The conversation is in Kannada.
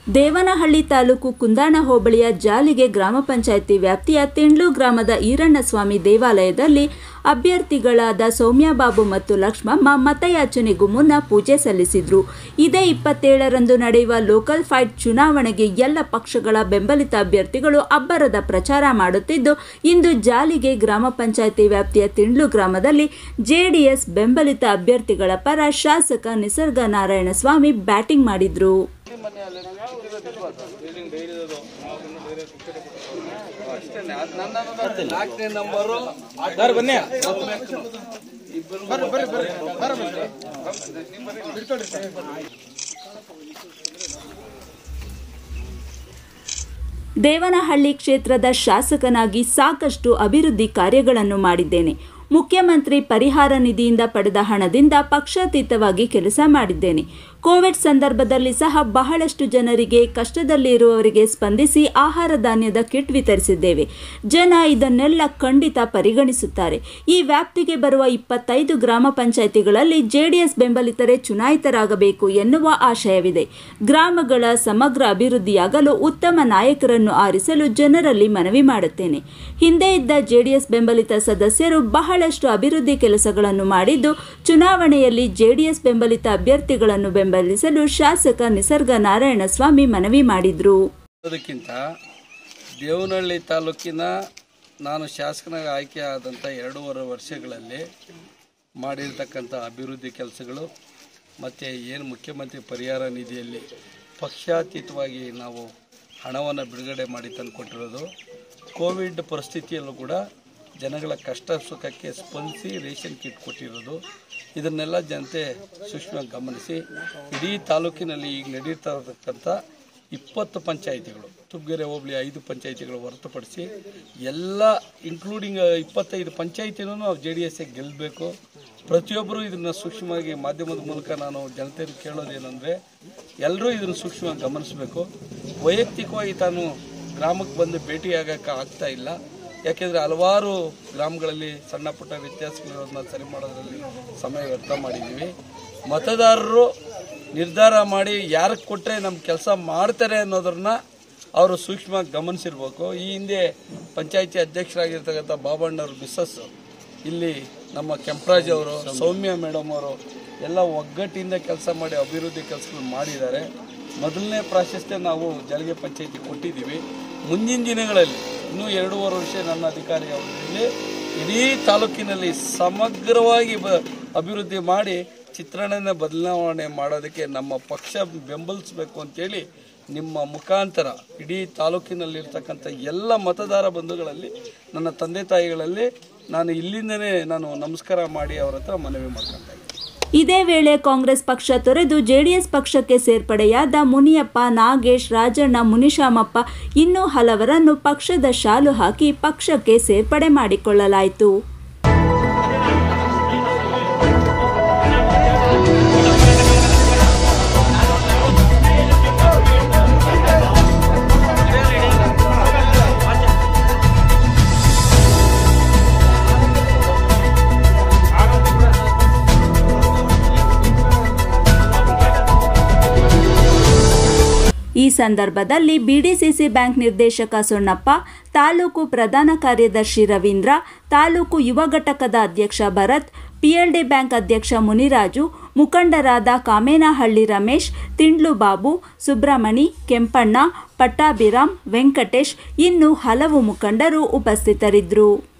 ದೇವನಹಳ್ಳಿ ತಾಲೂಕು ಕುಂದಾಣ ಹೋಬಳಿಯ ಜಾಲಿಗೆ ಗ್ರಾಮ ಪಂಚಾಯಿತಿ ವ್ಯಾಪ್ತಿಯ ತಿಂಡ್ಲು ಗ್ರಾಮದ ಈರಣ್ಣಸ್ವಾಮಿ ದೇವಾಲಯದಲ್ಲಿ ಅಭ್ಯರ್ಥಿಗಳಾದ ಸೌಮ್ಯಬಾಬು ಮತ್ತು ಲಕ್ಷ್ಮಮ್ಮ ಮತಯಾಚನೆಗೂ ಮುನ್ನ ಪೂಜೆ ಸಲ್ಲಿಸಿದ್ರು ಇದೇ ಇಪ್ಪತ್ತೇಳರಂದು ನಡೆಯುವ ಲೋಕಲ್ ಫೈಟ್ ಚುನಾವಣೆಗೆ ಎಲ್ಲ ಪಕ್ಷಗಳ ಬೆಂಬಲಿತ ಅಭ್ಯರ್ಥಿಗಳು ಅಬ್ಬರದ ಪ್ರಚಾರ ಮಾಡುತ್ತಿದ್ದು ಇಂದು ಜಾಲಿಗೆ ಗ್ರಾಮ ಪಂಚಾಯಿತಿ ವ್ಯಾಪ್ತಿಯ ತಿಂಡ್ಲು ಗ್ರಾಮದಲ್ಲಿ ಜೆಡಿಎಸ್ ಬೆಂಬಲಿತ ಅಭ್ಯರ್ಥಿಗಳ ಪರ ಶಾಸಕ ನಿಸರ್ಗ ನಾರಾಯಣಸ್ವಾಮಿ ಬ್ಯಾಟಿಂಗ್ ಮಾಡಿದ್ರು ನಾಲ್ಕನೇ ನಂಬರು ಬನ್ನಿ ದೇವನಹಳ್ಳಿ ಕ್ಷೇತ್ರದ ಶಾಸಕನಾಗಿ ಸಾಕಷ್ಟು ಅಭಿವೃದ್ಧಿ ಕಾರ್ಯಗಳನ್ನು ಮಾಡಿದ್ದೇನೆ ಮುಖ್ಯಮಂತ್ರಿ ಪರಿಹಾರ ನಿಧಿಯಿಂದ ಪಡೆದ ಹಣದಿಂದ ಪಕ್ಷಾತೀತವಾಗಿ ಕೆಲಸ ಮಾಡಿದ್ದೇನೆ ಕೋವಿಡ್ ಸಂದರ್ಭದಲ್ಲಿ ಸಹ ಬಹಳಷ್ಟು ಜನರಿಗೆ ಕಷ್ಟದಲ್ಲಿರುವವರಿಗೆ ಸ್ಪಂದಿಸಿ ಆಹಾರ ಧಾನ್ಯದ ಕಿಟ್ ವಿತರಿಸಿದ್ದೇವೆ ಜನ ಇದನ್ನೆಲ್ಲ ಖಂಡಿತ ಪರಿಗಣಿಸುತ್ತಾರೆ ಈ ವ್ಯಾಪ್ತಿಗೆ ಬರುವ ಇಪ್ಪತ್ತೈದು ಗ್ರಾಮ ಪಂಚಾಯಿತಿಗಳಲ್ಲಿ ಜೆಡಿಎಸ್ ಬೆಂಬಲಿತರೆ ಚುನಾಯಿತರಾಗಬೇಕು ಎನ್ನುವ ಆಶಯವಿದೆ ಗ್ರಾಮಗಳ ಸಮಗ್ರ ಅಭಿವೃದ್ಧಿಯಾಗಲು ಉತ್ತಮ ನಾಯಕರನ್ನು ಆರಿಸಲು ಜನರಲ್ಲಿ ಮನವಿ ಮಾಡುತ್ತೇನೆ ಹಿಂದೆ ಇದ್ದ ಜೆಡಿಎಸ್ ಬೆಂಬಲಿತ ಸದಸ್ಯರು ಬಹಳಷ್ಟು ಅಭಿವೃದ್ಧಿ ಕೆಲಸಗಳನ್ನು ಮಾಡಿದ್ದು ಚುನಾವಣೆಯಲ್ಲಿ ಜೆಡಿಎಸ್ ಬೆಂಬಲಿತ ಅಭ್ಯರ್ಥಿಗಳನ್ನು ಬೆಂಬಲಿಸಲು ಶಾಸಕ ನಿಸರ್ಗ ನಾರಾಯಣಸ್ವಾಮಿ ಮನವಿ ಮಾಡಿದ್ರು ಅದಕ್ಕಿಂತ ದೇವನಹಳ್ಳಿ ತಾಲೂಕಿನ ನಾನು ಶಾಸಕನಾಗಿ ಆಯ್ಕೆ ಆದಂಥ ಎರಡೂವರೆ ವರ್ಷಗಳಲ್ಲಿ ಮಾಡಿರ್ತಕ್ಕಂಥ ಅಭಿವೃದ್ಧಿ ಕೆಲಸಗಳು ಮತ್ತು ಏನು ಮುಖ್ಯಮಂತ್ರಿ ಪರಿಹಾರ ನಿಧಿಯಲ್ಲಿ ಪಕ್ಷಾತೀತವಾಗಿ ನಾವು ಹಣವನ್ನು ಬಿಡುಗಡೆ ಮಾಡಿ ತಂದುಕೊಟ್ಟಿರೋದು ಕೋವಿಡ್ ಪರಿಸ್ಥಿತಿಯಲ್ಲೂ ಕೂಡ ಜನಗಳ ಕಷ್ಟ ಸುಖಕ್ಕೆ ಸ್ಪಂದಿಸಿ ರೇಷನ್ ಕಿಟ್ ಕೊಟ್ಟಿರೋದು ಇದನ್ನೆಲ್ಲ ಜನತೆ ಸೂಕ್ಷ್ಮವಾಗಿ ಗಮನಿಸಿ ಇಡೀ ತಾಲೂಕಿನಲ್ಲಿ ಈಗ ನಡೀತಾ ಇರತಕ್ಕಂಥ ಇಪ್ಪತ್ತು ಪಂಚಾಯಿತಿಗಳು ತುಬ್ಗೆರೆ ಹೋಬಳಿ ಐದು ಪಂಚಾಯಿತಿಗಳು ಹೊರತುಪಡಿಸಿ ಎಲ್ಲ ಇನ್ಕ್ಲೂಡಿಂಗ್ ಇಪ್ಪತ್ತೈದು ಪಂಚಾಯಿತಿನೂ ನಾವು ಜೆ ಡಿ ಎಸ್ಗೆ ಗೆಲ್ಲಬೇಕು ಪ್ರತಿಯೊಬ್ಬರು ಇದನ್ನು ಸೂಕ್ಷ್ಮವಾಗಿ ಮಾಧ್ಯಮದ ಮೂಲಕ ನಾನು ಜನತೆಗೆ ಕೇಳೋದೇನೆಂದರೆ ಎಲ್ಲರೂ ಇದನ್ನು ಸೂಕ್ಷ್ಮವಾಗಿ ಗಮನಿಸಬೇಕು ವೈಯಕ್ತಿಕವಾಗಿ ತಾನು ಗ್ರಾಮಕ್ಕೆ ಬಂದು ಭೇಟಿಯಾಗಕ್ಕೆ ಆಗ್ತಾ ಇಲ್ಲ ಯಾಕೆಂದರೆ ಹಲವಾರು ಗ್ರಾಮಗಳಲ್ಲಿ ಸಣ್ಣ ಪುಟ್ಟ ವ್ಯತ್ಯಾಸಗಳಿರೋದನ್ನ ಸರಿ ಮಾಡೋದ್ರಲ್ಲಿ ಸಮಯ ವ್ಯರ್ಥ ಮಾಡಿದ್ದೀವಿ ಮತದಾರರು ನಿರ್ಧಾರ ಮಾಡಿ ಯಾರಿಗೆ ಕೊಟ್ಟರೆ ನಮ್ಮ ಕೆಲಸ ಮಾಡ್ತಾರೆ ಅನ್ನೋದನ್ನ ಅವರು ಸೂಕ್ಷ್ಮವಾಗಿ ಗಮನಿಸಿರ್ಬೇಕು ಈ ಹಿಂದೆ ಪಂಚಾಯಿತಿ ಅಧ್ಯಕ್ಷರಾಗಿರ್ತಕ್ಕಂಥ ಬಾಬಣ್ಣವ್ರ ಮಿಸ್ಸಸ್ ಇಲ್ಲಿ ನಮ್ಮ ಕೆಂಪರಾಜ್ ಅವರು ಸೌಮ್ಯ ಮೇಡಮ್ ಅವರು ಎಲ್ಲ ಒಗ್ಗಟ್ಟಿಂದ ಕೆಲಸ ಮಾಡಿ ಅಭಿವೃದ್ಧಿ ಕೆಲಸಗಳು ಮಾಡಿದ್ದಾರೆ ಮೊದಲನೇ ಪ್ರಾಶಸ್ತ್ಯ ನಾವು ಜಲಗೆ ಪಂಚಾಯಿತಿ ಕೊಟ್ಟಿದ್ದೀವಿ ಮುಂದಿನ ದಿನಗಳಲ್ಲಿ ಇನ್ನೂ ಎರಡೂವರೆ ವರ್ಷ ನನ್ನ ಅಧಿಕಾರಿ ಅವಧಿಯಲ್ಲಿ ಇಡೀ ತಾಲೂಕಿನಲ್ಲಿ ಸಮಗ್ರವಾಗಿ ಬ ಅಭಿವೃದ್ಧಿ ಮಾಡಿ ಚಿತ್ರಣನ ಬದಲಾವಣೆ ಮಾಡೋದಕ್ಕೆ ನಮ್ಮ ಪಕ್ಷ ಬೆಂಬಲಿಸಬೇಕು ಅಂತೇಳಿ ನಿಮ್ಮ ಮುಖಾಂತರ ಇಡೀ ತಾಲೂಕಿನಲ್ಲಿರ್ತಕ್ಕಂಥ ಎಲ್ಲ ಮತದಾರ ಬಂಧುಗಳಲ್ಲಿ ನನ್ನ ತಂದೆ ತಾಯಿಗಳಲ್ಲಿ ನಾನು ಇಲ್ಲಿಂದನೇ ನಾನು ನಮಸ್ಕಾರ ಮಾಡಿ ಅವರ ಹತ್ರ ಮನವಿ ಮಾಡ್ಕೊತಾ ಇದ್ದೀನಿ ಇದೇ ವೇಳೆ ಕಾಂಗ್ರೆಸ್ ಪಕ್ಷ ತೊರೆದು ಜೆಡಿಎಸ್ ಪಕ್ಷಕ್ಕೆ ಸೇರ್ಪಡೆಯಾದ ಮುನಿಯಪ್ಪ ನಾಗೇಶ್ ರಾಜಣ್ಣ ಮುನಿಶಾಮಪ್ಪ ಇನ್ನೂ ಹಲವರನ್ನು ಪಕ್ಷದ ಶಾಲು ಹಾಕಿ ಪಕ್ಷಕ್ಕೆ ಸೇರ್ಪಡೆ ಮಾಡಿಕೊಳ್ಳಲಾಯಿತು ಈ ಸಂದರ್ಭದಲ್ಲಿ ಬಿಡಿಸಿಸಿ ಬ್ಯಾಂಕ್ ನಿರ್ದೇಶಕ ಸೊಣ್ಣಪ್ಪ ತಾಲೂಕು ಪ್ರಧಾನ ಕಾರ್ಯದರ್ಶಿ ರವೀಂದ್ರ ತಾಲೂಕು ಯುವ ಘಟಕದ ಅಧ್ಯಕ್ಷ ಭರತ್ ಪಿಎಲ್ಡಿ ಬ್ಯಾಂಕ್ ಅಧ್ಯಕ್ಷ ಮುನಿರಾಜು ಮುಖಂಡರಾದ ಕಾಮೇನಹಳ್ಳಿ ರಮೇಶ್ ತಿಂಡ್ಲು ಬಾಬು ಸುಬ್ರಮಣಿ ಕೆಂಪಣ್ಣ ಪಟ್ಟಾಭಿರಾಮ್ ವೆಂಕಟೇಶ್ ಇನ್ನು ಹಲವು ಮುಖಂಡರು ಉಪಸ್ಥಿತರಿದ್ದರು